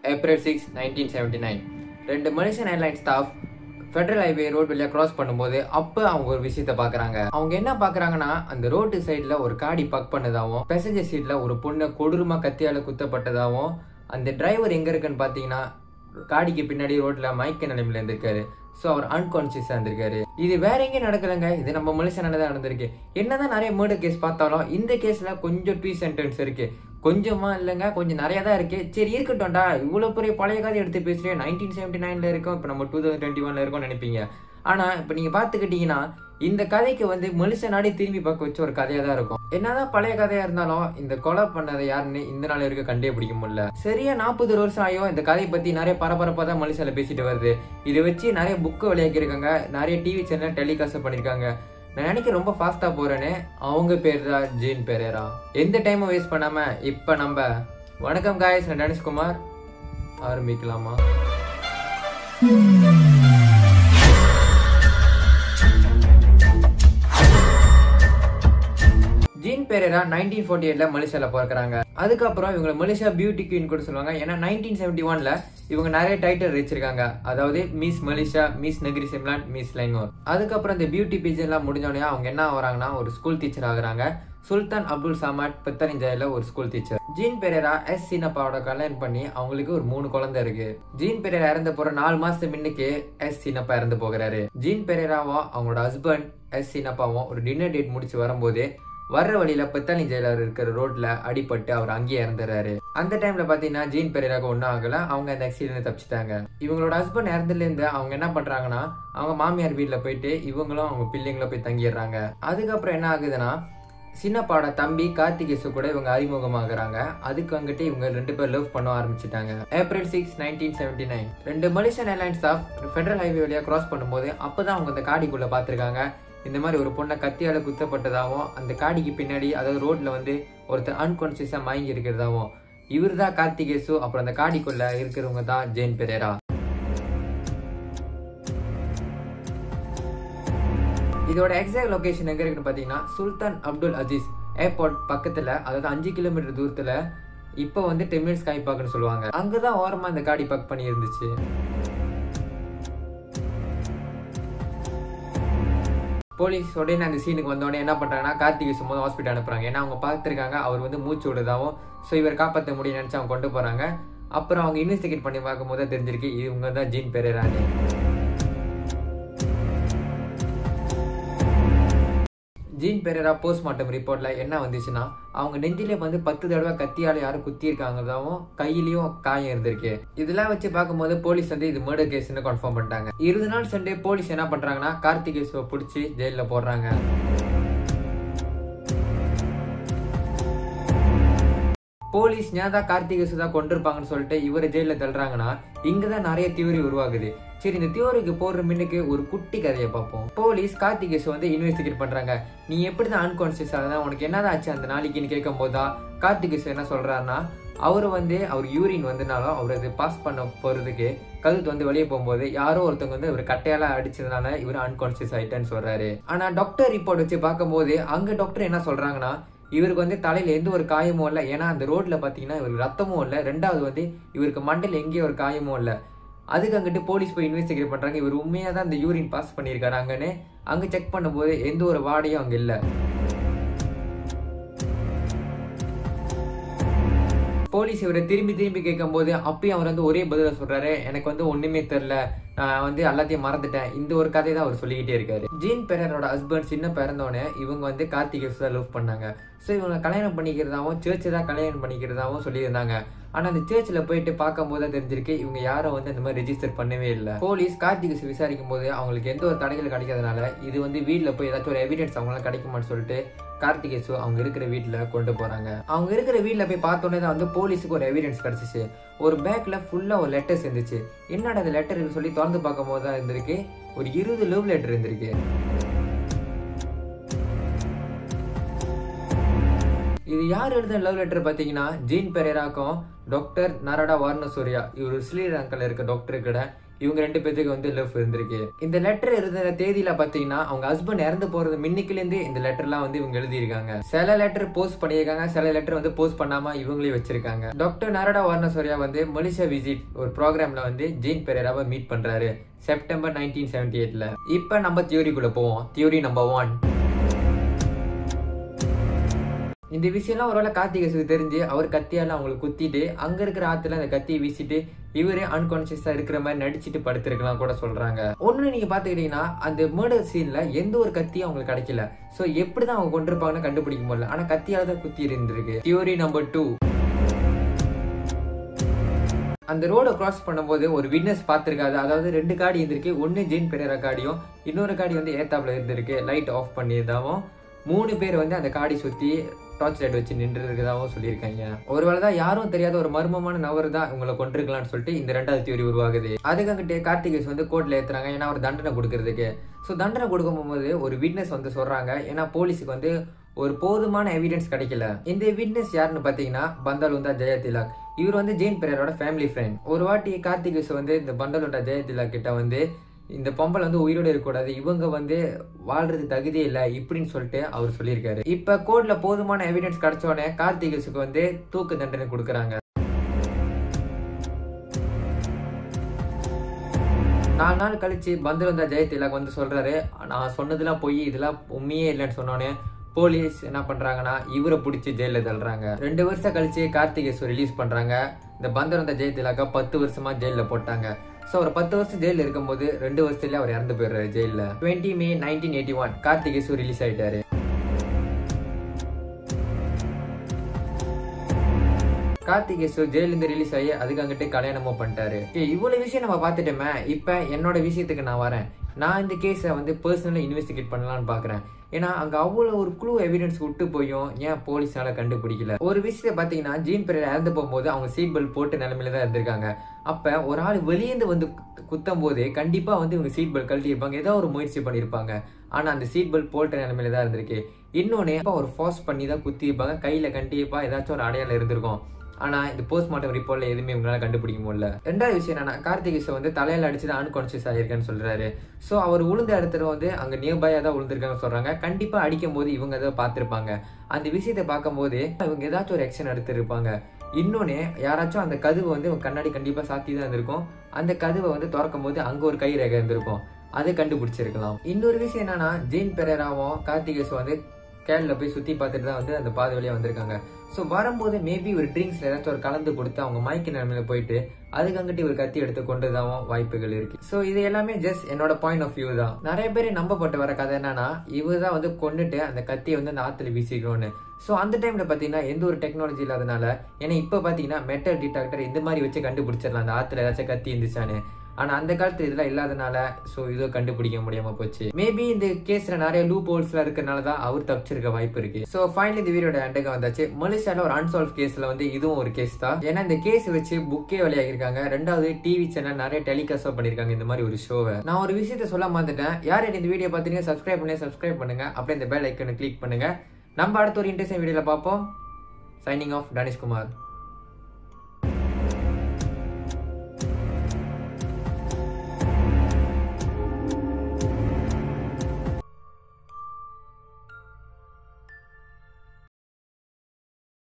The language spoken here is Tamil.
April six nineteen seventy nine ரெண்டு Malaysian airline staff federal highway road வழியாக கிராஸ் பண்ணும்போது அப்போ அவங்க ஒரு விஷயத்த பார்க்குறாங்க அவங்க என்ன பார்க்குறாங்கன்னா அந்த ரோட்டு சைடில் ஒரு காடி பக் பண்ணதாகவும் பேசஞ்சர் சீட்டில் ஒரு பொண்ணை கொடூரமாக கத்தியால் குத்தப்பட்டதாகவும் அந்த டிரைவர் எங்கே இருக்குன்னு பார்த்தீங்கன்னா காடிக்கு பின்னாடி ரோட்ல மயக்க நிலைமையில இருந்திருக்காரு ஸோ அவர் அன்கான்சியஸாக இருந்திருக்காரு இது வேற எங்கேயும் நடக்கலைங்க இது நம்ம மனுஷனால தான் நடந்திருக்கு என்னதான் நிறைய மர்டர் கேஸ் பார்த்தாலும் இந்த கேஸ்ல கொஞ்சம் ட்வீ சென்டென்ஸ் இருக்கு கொஞ்சமா இல்லைங்க கொஞ்சம் நிறைய தான் இருக்கு சரி இருக்கட்டும்டா இவ்வளோ பெரிய பழைய கதை எடுத்து பேசுறேன் நைன்டீன் செவன்டி நைன்ல இருக்கோம் இப்போ நம்ம டூ தௌசண்ட் டுவெண்ட்டி ஒன்ல இருக்கோம்னு நினைப்பீங்க ஆனா இப்போ நீங்க பார்த்துக்கிட்டீங்கன்னா இந்த கதைக்கு வந்து மனுஷ நாடே திரும்பி பார்க்க வச்ச ஒரு கதையா தான் இருக்கும் என்னதான் பழைய கதையா இருந்தாலும் இந்த கொலை பண்ணதை யாருன்னு இந்த நாள் வரைக்கும் கண்டே பிடிக்க முடியல சரியா நாற்பது வருஷம் ஆயும் இந்த கதையை பத்தி நிறைய பரபரப்பா தான் மனுஷால பேசிட்டு வருது இதை வச்சு நிறைய புக்கு விளையாக்கியிருக்காங்க நிறைய டிவி சேனல் டெலிகாஸ்ட் பண்ணிருக்காங்க நான் நினைக்க ரொம்ப ஃபாஸ்டா போறேன்னு அவங்க பேர் தான் ஜீன் பெரேரா எந்த டைமும் வேஸ்ட் பண்ணாம இப்ப நம்ம வணக்கம் காயஸ் நான் தனுஷ்குமார் ஆரம்பிக்கலாமா ஜீன் பெரேரா நைன்டீன் ஃபோர்ட்டி எயிட்ல மலேசியால பிறக்கிறாங்க அதுக்கப்புறம் இவங்க மலேசியா பியூட்டி குயின் கூட சொல்லுவாங்க ஏன்னா நைன்டீன் செவன்டி ஒன்ல இவங்க நிறைய டைட்டில் வச்சிருக்காங்க அதாவது Miss Malaysia Miss Negeri Sembilan Miss Selangor அதுக்கப்புறம் இந்த பியூட்டி பீஜன் எல்லாம் முடிஞ்சோடனே அவங்க என்ன ஆகுறாங்கன்னா ஒரு ஸ்கூல் டீச்சர் ஆகுறாங்க சுல்தான் அப்துல் சமாட் பெத்தனிஞ்சாயில ஒரு school teacher Jean Perera S சீனப்பாவோட கல்யாணம் பண்ணி அவங்களுக்கு ஒரு மூணு குழந்தை இருக்கு ஜீன் பெரேரா இறந்த போற நாலு மாசத்து முன்னுக்கு எஸ் சீனப்பா இறந்து போகிறாரு ஜீன் பெரேராவும் அவங்களோட ஹஸ்பண்ட் எஸ் சீனப்பாவும் ஒரு டின்னர் டேட் முடிச்சு வரும்போது வர்ற வழியில பெத்தாலி ஜெயிலர் இருக்கிற ரோட்ல அடிபட்டு அவர் அங்கேயே இறந்துறாரு அந்த டைம்ல பாத்தீங்கன்னா ஜீன் பெரியராக ஒன்றும் ஆகல அவங்க அந்த ஆக்சிடென்ட் தப்பிச்சிட்டாங்க இவங்களோட ஹஸ்பண்ட் இறந்துல இருந்து அவங்க என்ன பண்றாங்கன்னா அவங்க மாமியார் வீட்டுல போயிட்டு இவங்களும் அவங்க பிள்ளைங்களும் போய் தங்கிடுறாங்க அதுக்கப்புறம் என்ன ஆகுதுன்னா சின்னப்பாட தம்பி கார்த்திகேசு கூட இவங்க அறிமுகமாகறாங்க அதுக்கு வந்துட்டு இவங்க ரெண்டு பேர் லவ் பண்ண ஆரம்பிச்சிட்டாங்க April six nineteen seventy nine ரெண்டு Malaysian airlines staff federal highway வழியா கிராஸ் பண்ணும்போது அப்பதான் அவங்க அந்த காடிக்குள்ள பாத்திருக்காங்க இந்த மாதிரி ஒரு பொண்ணை கத்தியால குத்தப்பட்டதாகவும் அந்த காடிக்கு பின்னாடி அதாவது ரோட்ல வந்து ஒருத்தர் அன்கான்சியஸா மயங்கி இருக்கிறதாவும் இவர் தான் கார்த்திகேசு அப்புறம் அந்த காடிக்குள்ள இருக்கிறவங்க தான் ஜெயின் பெரேரா இதோட எக்ஸாக்ட் லொகேஷன் எங்க இருக்குன்னு பாத்தீங்கன்னா சுல்தான் அப்துல் அஜீஸ் ஏர்போர்ட் பக்கத்துல அதாவது அஞ்சு கிலோமீட்டர் தூரத்துல இப்போ வந்து டென் மினிட்ஸ் காய் பார்க்குன்னு சொல்லுவாங்க அங்கதான் ஓரமா இந்த காடி பக் பண்ணி இருந்துச்சு போலீஸ் உடனே அந்த சீனுக்கு வந்தோடனே என்ன பண்றாங்கன்னா கார்த்திகை சும்மா ஹாஸ்பிட்டல் அனுப்புறாங்க ஏன்னா அவங்க பார்த்துருக்காங்க அவர் வந்து மூச்சு விடுதாவும் ஸோ இவர் காப்பாற்ற முடியும் நினைச்சு அவங்க கொண்டு போறாங்க அப்புறம் அவங்க இன்வெஸ்டிகேட் பண்ணி பார்க்கும் போது தெரிஞ்சிருக்கு இவங்க தான் ஜீன் பெரேரானு ஜீன் பெரேரா போஸ்ட்மார்ட்டம் ரிப்போர்ட்ல என்ன வந்துச்சுன்னா அவங்க நெஞ்சிலே வந்து பத்து தடவை கத்தியால யாரும் குத்தி இருக்காங்கதாவும் கையிலயும் காயம் இருந்திருக்கு இதெல்லாம் வச்சு பார்க்கும்போது போலீஸ் வந்து இது மர்டர் கேஸ்னு கன்ஃபார்ம் பண்ணிட்டாங்க இருபது நாள் சண்டே போலீஸ் என்ன பண்றாங்கன்னா கார்த்திகேசுவை பிடிச்சி ஜெயில போடுறாங்க போலீஸ் ஞாதா கார்த்திகேசு தான் கொண்டிருப்பாங்கன்னு சொல்லிட்டு இவரை ஜெயில தள்ளுறாங்கன்னா இங்கதான் நிறைய தியோரி உருவாகுது சரி இந்த தியோரிக்கு போடுற மின்னுக்கு ஒரு குட்டி கதையை பார்ப்போம் போலீஸ் கார்த்திகேஸ் வந்து இன்வெஸ்டிகேட் பண்றாங்க நீ எப்படி தான் அன்கான்சியஸ் ஆகுதா உனக்கு என்னதான் ஆச்சு அந்த நாளைக்குன்னு கேட்கும் போதா கார்த்திகேஸ் என்ன சொல்றாருன்னா அவர் வந்து அவர் யூரின் வந்தனாலும் அவர் அது பாஸ் பண்ண போறதுக்கு கழுத்து வந்து வெளியே போகும்போது யாரோ ஒருத்தவங்க வந்து இவர் கட்டையால அடிச்சதுனால இவர் அன்கான்சியஸ் ஆயிட்டேன்னு சொல்றாரு ஆனா டாக்டர் ரிப்போர்ட் வச்சு பார்க்கும்போது அங்க டாக்டர் என்ன சொல்றாங்கன்னா இவருக்கு வந்து தலையில எந்த ஒரு காயமும் இல்லை ஏன்னா அந்த ரோட்ல பாத்தீங்கன்னா இவருக்கு ரத்தமும் இல்லை ரெண்டாவது வந்து இவருக்கு மண்டையில் எங்கேயும் ஒரு காயமும் இல்லை அதுக்கு அங்கிட்டு போலீஸ் போய் இன்வெஸ்டிகேட் பண்றாங்க இவர் உண்மையா தான் இந்த யூரின் பாஸ் பண்ணியிருக்காரு அங்கன்னு அங்க செக் பண்ணும்போது எந்த ஒரு வாடையும் அங்க இல்லை போலீஸ் இவரை திரும்பி திரும்பி கேட்கும் போது அப்பயும் அவர் வந்து ஒரே பதில சொல்றாரு எனக்கு வந்து ஒண்ணுமே தெரியல நான் வந்து எல்லாத்தையும் மறந்துட்டேன் இந்த ஒரு கதை தான் அவர் சொல்லிக்கிட்டே இருக்காரு ஜீன் பெரரோட ஹஸ்பண்ட் சின்ன பிறந்தோடனே இவங்க வந்து கார்த்திகேஸ் தான் லவ் பண்ணாங்க ஸோ இவங்க கல்யாணம் பண்ணிக்கிறதாவும் சேர்ச்சு தான் கல்யாணம் பண்ணிக்கிறதாவும் சொல்லியிருந்தாங்க ஆனா அந்த சர்ச்சில் போயிட்டு பார்க்கும்போது தான் தெரிஞ்சிருக்கு இவங்க யாரும் வந்து அந்த மாதிரி ரெஜிஸ்டர் பண்ணவே இல்லை போலீஸ் கார்த்திகேஸ் விசாரிக்கும் போது அவங்களுக்கு எந்த ஒரு தடைகள் கிடைக்காதனால இது வந்து வீட்டில் போய் ஏதாச்சும் ஒரு எவிடன்ஸ் அவங்களால கிடைக்குமான்னு சொல்லிட்டு கார்த்திகேசு அவங்க இருக்கிற வீட்டில் கொண்டு போறாங்க அவங்க இருக்கிற வீட்டில் போய் பார்த்தோன்னே தான் வந்து போலீஸுக்கு ஒரு எவிடன்ஸ் கிடைச்சிச்சு ஒரு பேக்ல ஃபுல்லா ஒரு லெட்டர்ஸ் இருந்துச்சு என்னடா அந்த லெட்டர் சொல்லி திறந்து பார்க்கும் போது தான் இருந்திருக்கு ஒரு இருபது லவ் லெட்டர் இருந்திருக்கு இது யார் எழுதின லவ் லெட்டர் பார்த்தீங்கன்னா ஜீன் பெரேராக்கும் டாக்டர் நரடா வார்னசூரியா இவர் ஸ்ரீலங்கால இருக்க டாக்டர் கிட்ட இவங்க ரெண்டு பேத்துக்கு வந்து லவ் இருந்திருக்கு இந்த லெட்டர் இருந்த தேதியில பாத்தீங்கன்னா அவங்க ஹஸ்பண்ட் இறந்து போறது மின்னிக்கிலேருந்து இந்த லெட்டர்லாம் வந்து இவங்க எழுதியிருக்காங்க சில லெட்டர் போஸ்ட் பண்ணியிருக்காங்க சில லெட்டர் வந்து போஸ்ட் பண்ணாம இவங்களே வச்சிருக்காங்க டாக்டர் நரடா வர்ணசோரியா வந்து மலேசியா விசிட் ஒரு ப்ரோக்ராம்ல வந்து ஜெயின் பெரேராவை மீட் பண்றாரு செப்டம்பர் நைன்டீன் செவன்டி எயிட்ல இப்ப நம்ம தியோரிக்குள்ள போவோம் தியோரி நம்பர் ஒன் இந்த விஷயம்லாம் ஒருவேளை கார்த்திகேசுக்கு தெரிஞ்சு அவர் கத்தியால அவங்களுக்கு குத்திட்டு அங்க இருக்கிற ஆத்துல அந்த கத்தியை வீசிட்டு இவரே அன்கான்சியஸா இருக்கிற மாதிரி நடிச்சிட்டு படுத்திருக்கலாம் கூட சொல்றாங்க ஒண்ணு நீங்க பாத்துக்கிட்டீங்கன்னா அந்த மர்டர் சீன்ல எந்த ஒரு கத்தியும் அவங்களுக்கு கிடைக்கல சோ எப்படிதான் அவங்க கொண்டிருப்பாங்கன்னு கண்டுபிடிக்க முடியல ஆனா கத்தியால தான் குத்தி இருந்திருக்கு தியோரி நம்பர் டூ அந்த ரோட கிராஸ் பண்ணும்போது ஒரு விட்னஸ் பார்த்திருக்காது அதாவது ரெண்டு காடி இருந்திருக்கு ஒன்னு ஜெயின் பெரேரா காடியும் இன்னொரு காடி வந்து ஏத்தாப்ல இருந்திருக்கு லைட் ஆஃப் பண்ணியிருந்தாவும் மூணு பேர் வந்து அந்த காடி சுத்தி டார்ச் லைட் வச்சு நின்று இருக்கதாவும் சொல்லியிருக்காங்க ஒருவேளை தான் யாரும் தெரியாத ஒரு மர்மமான நபர் தான் உங்களை கொண்டிருக்கலாம்னு சொல்லிட்டு இந்த ரெண்டாவது தியோரி உருவாகுது அதுக்காகிட்டே கார்த்திகேஸ் வந்து கோர்ட்ல ஏத்துறாங்க ஏன்னா ஒரு தண்டனை கொடுக்கறதுக்கு ஸோ தண்டனை கொடுக்கும் போது ஒரு விட்னஸ் வந்து சொல்றாங்க ஏன்னா போலீஸுக்கு வந்து ஒரு போதுமான எவிடன்ஸ் கிடைக்கல இந்த விட்னஸ் யாருன்னு பாத்தீங்கன்னா பந்தாலுந்தா ஜெயா திலாக் இவர் வந்து ஜெயின் பெரேரோட ஃபேமிலி ஃப்ரெண்ட் ஒரு வாட்டி கார்த்திகேஸ் வந்து இந்த பந்தாலுண்டா ஜெயா திலாக் கிட்ட வந்து இந்த பொம்பளை வந்து உயிரோட இருக்கக்கூடாது இவங்க வந்து வாழ்றது தகுதியே இல்லை இப்படின்னு சொல்லிட்டு அவர் சொல்லியிருக்காரு இப்ப கோர்ட்ல போதுமான எவிடன்ஸ் கிடைச்ச உடனே கார்த்திகேஸுக்கு வந்து தூக்கு தண்டனை கொடுக்குறாங்க நாலு நாள் கழிச்சு பந்து வந்த ஜெயதிலக் வந்து சொல்றாரு நான் சொன்னதெல்லாம் பொய் இதெல்லாம் உண்மையே இல்லைன்னு சொன்னோன்னே போலீஸ் என்ன பண்றாங்கன்னா இவரை பிடிச்சி ஜெயில தள்ளுறாங்க ரெண்டு வருஷம் கழிச்சு கார்த்திகேஸ்வர் ரிலீஸ் பண்றாங்க இந்த பந்தர் வந்த ஜெயதிலக்கா பத்து வருஷமா ஜெயில போட்டாங்க ஸோ ஒரு பத்து வருஷம் ஜெயில இருக்கும்போது ரெண்டு வருஷத்துல அவர் இறந்து போயிடுறாரு ஜெயில twenty May nineteen eighty one Karthikeswar release ஆயிட்டாரு கார்த்திகேஸ்வர் ஜெயிலிருந்து ரிலீஸ் ஆகி அதுக்கு அங்கிட்டு கல்யாணமும் பண்ணிட்டாரு ஏய், இவ்வளவு விஷயம் நம்ம பார்த்துட்டோமே இப்ப என்னோட விஷயத்துக்கு நான் வரேன் நான் இந்த கேஸை வந்து பர்சனலா இன்வெஸ்டிகேட் பண்ணலாம்னு பாக்குறேன் ஏன்னா அங்க அவ்வளவு ஒரு க்ளூ எவிடன்ஸ் விட்டு போயும் ஏன் போலீஸால கண்டுபிடிக்கல ஒரு விஷயத்தை பாத்தீங்கன்னா ஜீன் பெரியர் இறந்து போகும்போது அவங்க சீட் பெல்ட் போட்டு நிலைமையில தான் இருந்திருக்காங்க அப்ப ஒரு ஆள் வெளியேந்து வந்து குத்தும் போதே கண்டிப்பா வந்து இவங்க சீட் பெல்ட் கழட்டி இருப்பாங்க ஏதோ ஒரு முயற்சி பண்ணியிருப்பாங்க ஆனா அந்த சீட் பெல்ட் போட்ட நிலைமையில தான் இருந்திருக்கு இன்னொன்னு இப்ப ஒரு ஃபோர்ஸ் பண்ணி தான் குத்தி இருப்பாங்க கையில கண்டிப்பா ஏதாச்சும் ஒரு அடையாளம் இருந்திருக்கும் ஆனா இந்த போஸ்ட்மார்ட்டம் ரிப்போர்ட்ல எதுவுமே உங்களால கண்டுபிடிக்க முடியல ரெண்டாவது விஷயம் என்னன்னா கார்த்திகேஷ் வந்து தலையில அடிச்சு தான் அன்கான்சியஸ் ஆயிருக்கேன்னு சொல்றாரு சோ அவர் உளுந்த இடத்துல வந்து அங்க நியர்பையா தான் விழுந்திருக்காங்கன்னு சொல்றாங்க கண்டிப்பா அடிக்கும் போது இவங்க அதை பார்த்திருப்பாங்க அந்த விஷயத்தை பார்க்கும்போது இவங்க ஏதாச்சும் ஒரு ஆக்ஷன் எடுத்திருப்பாங்க இன்னொன்னு யாராச்சும் அந்த கதவு வந்து இவங்க கண்ணாடி கண்டிப்பா சாத்தி தான் இருந்திருக்கும் அந்த கதவை வந்து திறக்கும் போது அங்க ஒரு கை ரேகை இருந்திருக்கும் அதை கண்டுபிடிச்சிருக்கலாம் இன்னொரு விஷயம் என்னன்னா ஜெயின் பெரேராவும் கார்த்திகேஷ் வந்து கேரள போய் சுத்தி பார்த்துட்டு தான் வந்து அந்த பாதை வழியா வந்திருக்காங்க ஸோ வரும்போது மேபி ஒரு ட்ரிங்க்ஸ்ல ஏதாச்சும் ஒரு கலந்து கொடுத்து அவங்க மயக்க நிலைமையில போயிட்டு அதுக்கு அங்கிட்டு ஒரு கத்தி எடுத்து கொண்டுதாவும் வாய்ப்புகள் இருக்கு ஸோ இது எல்லாமே ஜஸ்ட் என்னோட பாயிண்ட் ஆஃப் வியூ தான் நிறைய பேர் நம்பப்பட்டு வர கதை என்னன்னா இவ தான் வந்து கொண்டுட்டு அந்த கத்தியை வந்து அந்த ஆத்துல வீசிக்கணும்னு ஸோ அந்த டைம்ல பாத்தீங்கன்னா எந்த ஒரு டெக்னாலஜி இல்லாதனால ஏன்னா இப்போ பாத்தீங்கன்னா மெட்டல் டிடெக்டர் இந்த மாதிரி வச்சு கண்டுபிடிச்சிடலாம் அந்த ஆத்துல ஏதாச்சும் கத்தி இருந்துச்சான்னு ஆனா அந்த காலத்துல இதெல்லாம் இல்லாதனால சோ இதோ கண்டுபிடிக்க முடியாம போச்சு மேபி இந்த கேஸ்ல நிறைய லூ போல்ஸ்ல இருக்கறனால தான் அவர் தப்பிச்சிருக்க வாய்ப்பு இருக்கு சோ ஃபைனலி இந்த வீடியோட எண்டுக்கு வந்தாச்சு மலேசியால ஒரு அன்சால்வ் கேஸ்ல வந்து இதுவும் ஒரு கேஸ் தான் ஏன்னா இந்த கேஸ் வச்சு புக்கே வெளியாகிருக்காங்க ரெண்டாவது டிவி சேனல் நிறைய டெலிகாஸ்ட் பண்ணிருக்காங்க இந்த மாதிரி ஒரு ஷோவை நான் ஒரு விஷயத்த சொல்ல மறந்துட்டேன் யார் இந்த வீடியோ பார்த்தீங்க சப்ஸ்கிரைப் பண்ணி சப்ஸ்கிரைப் பண்ணுங்க அப்படியே இந்த பெல் ஐக்கனை கிளிக் பண்ணுங்க நம்ம அடுத்த ஒரு இன்ட்ரெஸ்டிங் வீடியோல பார்ப்போம் சைனிங் ஆஃப் தனுஷ்குமார்